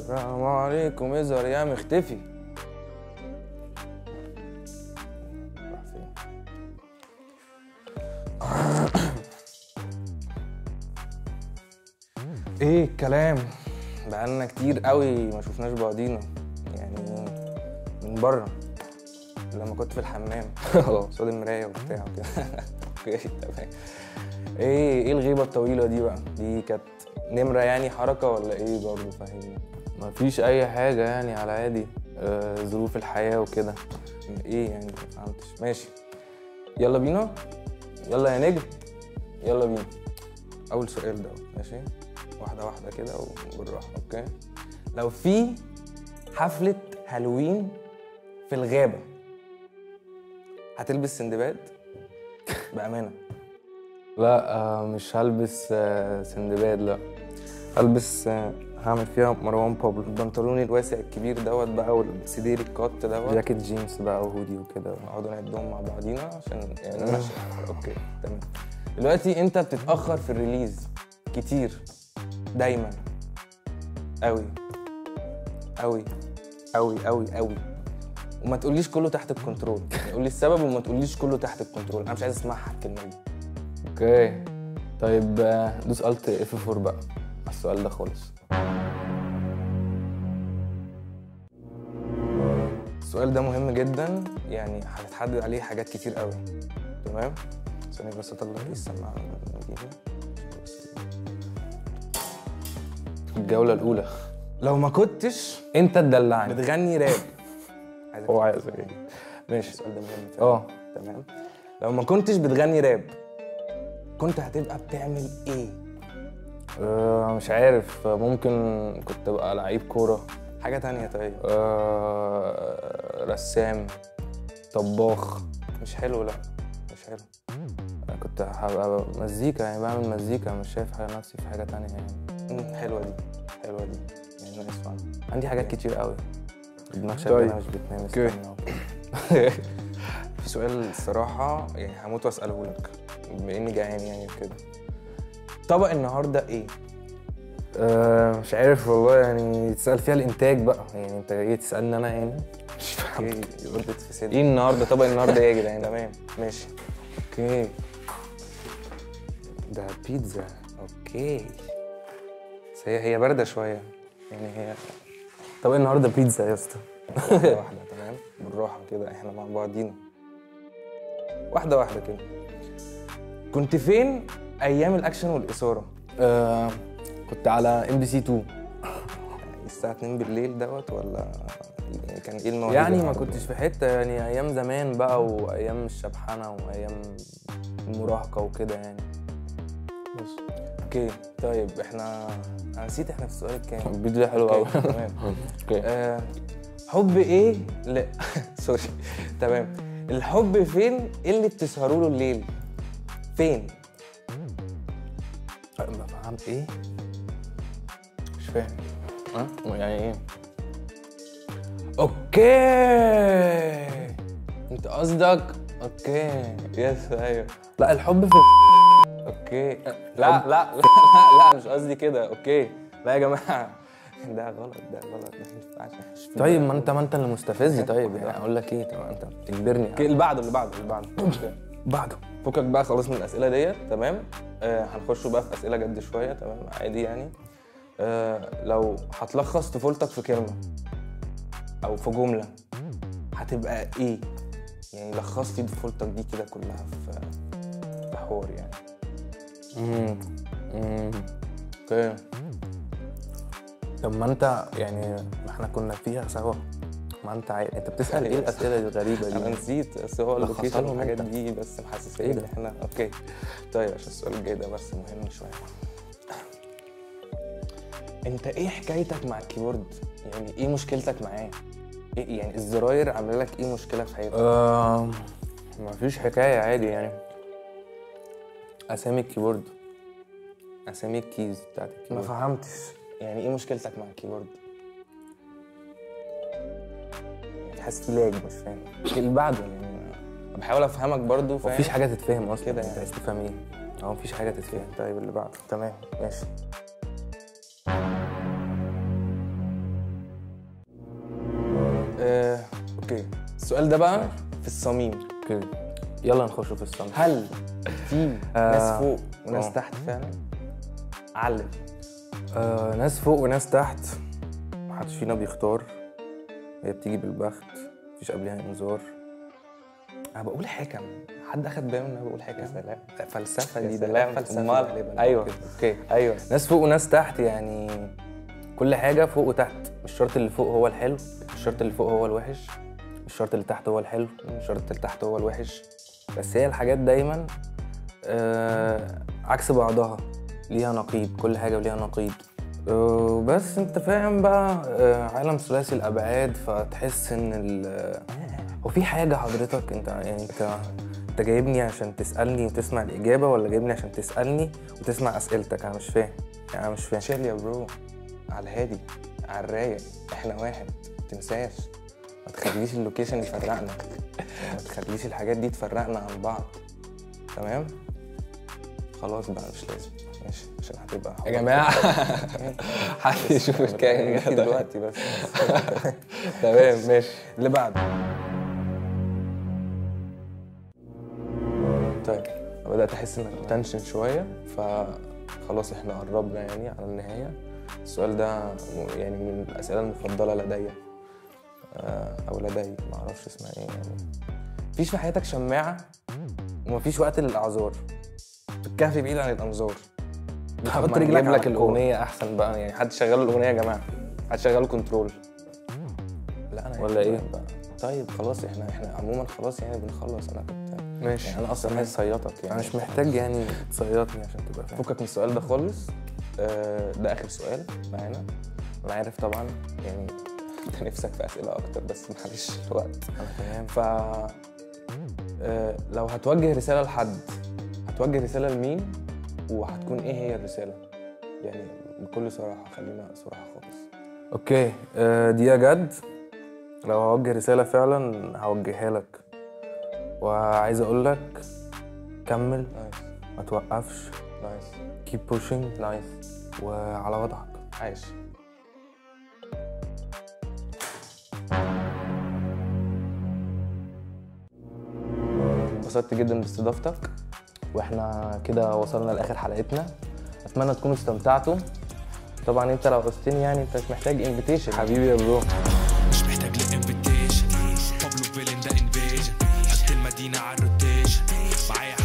السلام عليكم اظهر يا مختفي راح فين؟ ايه الكلام بقالنا كتير قوي ما شفناش بعضينا يعني من بره لما كنت في الحمام قصاد المرايه وبتاع وكده اوكي تمام ايه ايه الغيبه الطويله دي بقى دي كانت نمره يعني حركه ولا ايه برضه فاهمني مفيش اي حاجه يعني على عادي آه ظروف الحياه وكده ايه يعني ما فهمتش ماشي يلا بينا يلا يا نجم يلا بينا اول سؤال ده ماشي واحده واحده كده وبالراحه اوكي لو في حفله هالوين في الغابه هتلبس سندباد بامانه لا آه مش هلبس آه سندباد لا هلبس آه هعمل فيها مروان بابلو البنطلون الواسع الكبير دوت بقى والسدير الكات دوت جاكيت جينز بقى وهودي وكده نقعدوا نعدهم مع بعضينا عشان يعني ماشي اوكي تمام دلوقتي انت بتتاخر في الريليز كتير دايما قوي قوي قوي قوي قوي وما تقوليش كله تحت الكنترول يعني قول لي السبب وما تقوليش كله تحت الكنترول انا مش عايز اسمعها الكلمه دي اوكي طيب آه، دوس الت اف 4 بقى على السؤال ده خالص السؤال ده مهم جدا يعني هتتحدد عليه حاجات كتير قوي تمام ثانية بس اطلع ايه السماعة دي. الجولة الأولى لو ما كنتش أنت تدلعني بتغني راب هو عايز ايه ماشي السؤال ده مهم فعلا. اه تمام لو ما كنتش بتغني راب كنت هتبقى بتعمل ايه؟ آه مش عارف ممكن كنت ابقى لعيب كورة حاجة تانية طيب آه رسام طباخ مش حلو لا مش حلو أنا كنت هبقى مزيكا يعني بعمل مزيكا مش شايف حاجة نفسي في حاجة تانية يعني مم، حلوة دي حلوة دي يعني نايس فعلا عندي حاجات كتير قوي دماغ شغالة مش بتنام أوكي. استنى في سؤال الصراحة يعني هموت واسأله لك بما اني جعان يعني وكده طبق النهارده ايه؟ آه مش عارف والله يعني تسأل فيها الإنتاج بقى يعني أنت جاي تسألني أنا يعني مش فاهم غلطت في صدري إيه النهارده طبق النهارده إيه يا جدعان؟ تمام ماشي أوكي ده بيتزا أوكي بس هي هي باردة شوية يعني هي طبق النهارده بيتزا يا اسطى واحدة واحدة تمام بالراحة كده احنا مع بعضينا واحدة واحدة كده كنت فين أيام الأكشن والإثارة؟ آه كنت على ام بي سي 2 الساعة 2 بالليل دوت ولا يعني كان ايه المواعيد يعني ما النهاردة؟ كنتش في حته يعني ايام زمان بقى وايام الشبحنه وايام المراهقه وكده يعني بس اوكي طيب احنا انا نسيت احنا في السؤال الكام الفيديو ده حلو قوي أوكي، تمام اوكي آه، حب ايه لا سوري تمام الحب فين اللي بتسهروا له الليل فين ما فهمت ايه مش فاهم ها يعني ايه اوكي انت قصدك اوكي يس ايوه لا الحب في اوكي لا لا لا لا لا مش قصدي كده اوكي لا يا جماعه ده غلط ده غلط ده ما ينفعش مش في طيب بالك. ما انت ما انت اللي مستفز طيب يعني اقول لك ايه طب انت بتجبرني اوكي اللي بعده اللي بعده اللي بعده أوكي. بعده فكك بقى خلاص من الاسئله ديت تمام آه هنخش بقى في اسئله جد شويه تمام عادي يعني آه لو هتلخص طفولتك في كلمه او في جمله هتبقى ايه يعني لخص لي طفولتك دي كده كلها في في حوار يعني امم امم اوكي طب ما انت يعني ما احنا كنا فيها سوا ما انت عاي... انت بتسال ايه الاسئله الغريبه انا دي نسيت بس هو لخصها اللوكيشن لهم والحاجات انت. دي بس محسسني ايه ان ده؟ احنا اوكي طيب عشان السؤال الجاي ده بس مهم شويه انت ايه حكايتك مع الكيبورد؟ يعني ايه مشكلتك معاه؟ إيه يعني الزراير عامله لك ايه مشكله في حياتك؟ آه ما فيش حكايه عادي يعني اسامي الكيبورد اسامي الكيز بتاعت ما الكيبورد فهمتش يعني ايه مشكلتك مع الكيبورد؟ حاسس في لاج مش فاهم اللي بعده يعني بحاول افهمك برضو فاهم مفيش حاجه تتفهم اصلا كده انت يعني. عايز تفهم ايه اه مفيش حاجه تتفهم طيب اللي بعده تمام ماشي اوكي السؤال ده بقى في الصميم اوكي يلا نخش في الصمت هل في آه. ناس فوق وناس آه. تحت فعلا؟ علم آه ناس فوق وناس تحت محدش فينا بيختار هي بتيجي بالبخت مفيش قبلها انذار انا بقول حكم حد اخد باله ان انا بقول حكم سلام. فلسفه يا دي ده سلام، لا فلسفه أمال؟ غالبا ايوه كده. اوكي ايوه ناس فوق وناس تحت يعني كل حاجه فوق وتحت مش شرط اللي فوق هو الحلو مش شرط اللي فوق هو الوحش مش شرط اللي تحت هو الحلو مش شرط اللي تحت هو الوحش بس هي الحاجات دايما آه عكس بعضها ليها نقيض كل حاجه وليها نقيض آه بس انت فاهم بقى آه عالم ثلاثي الابعاد فتحس ان ال- هو في حاجه حضرتك انت يعني انت انت جايبني عشان تسالني وتسمع الاجابه ولا جايبني عشان تسالني وتسمع اسئلتك انا مش فاهم يعني انا مش فاهم شيل يا برو على الهادي على الرايق احنا واحد ما تنساش ما تخليش اللوكيشن يفرقنا ما تخليش الحاجات دي تفرقنا عن بعض تمام خلاص بقى مش لازم ماشي عشان هتبقى يا جماعه حد يشوف الكائن دلوقتي بس تمام ماشي اللي بعده طيب أنا بدأت أحس إن التنشن شوية فخلاص إحنا قربنا يعني على النهاية السؤال ده م- يعني من الأسئلة المفضلة لدي آه، أو لدي معرفش اسمها إيه يعني مفيش في حياتك شماعة ومفيش وقت للأعذار الكهف بعيد عن الأنظار حط طب ما رجلك نجيب على لك الكورة. الأغنية أحسن بقى يعني حد شغال الأغنية يا جماعة حد شغال كنترول لا أنا ولا إيه؟ بقى. طيب خلاص احنا احنا عموما خلاص يعني بنخلص انا كنت ماشي يعني انا اصلا عايز اصيطك يعني انا مش محتاج يعني تصيطني عشان تبقى فاهم فكك من السؤال ده خالص آه، ده اخر سؤال معانا انا عارف طبعا يعني انت نفسك في اسئله اكتر بس معلش الوقت انا تمام ف آه، لو هتوجه رساله لحد هتوجه رساله لمين وهتكون ايه هي الرساله يعني بكل صراحه خلينا صراحه خالص اوكي آه، دي يا جد لو هوجه رسالة فعلا هوجهها لك وعايز اقول لك كمل نايس ما توقفش نايس keep pushing نايس وعلى وضعك عايش انبسطت جدا باستضافتك واحنا كده وصلنا لاخر حلقتنا اتمنى تكونوا استمتعتوا طبعا انت لو عوزتني يعني انت مش محتاج انفيتيشن حبيبي يا برو مش محتاج لانفيتيشن بابلو فيلن ده انفيجن حط المدينة على الروتيشن معايا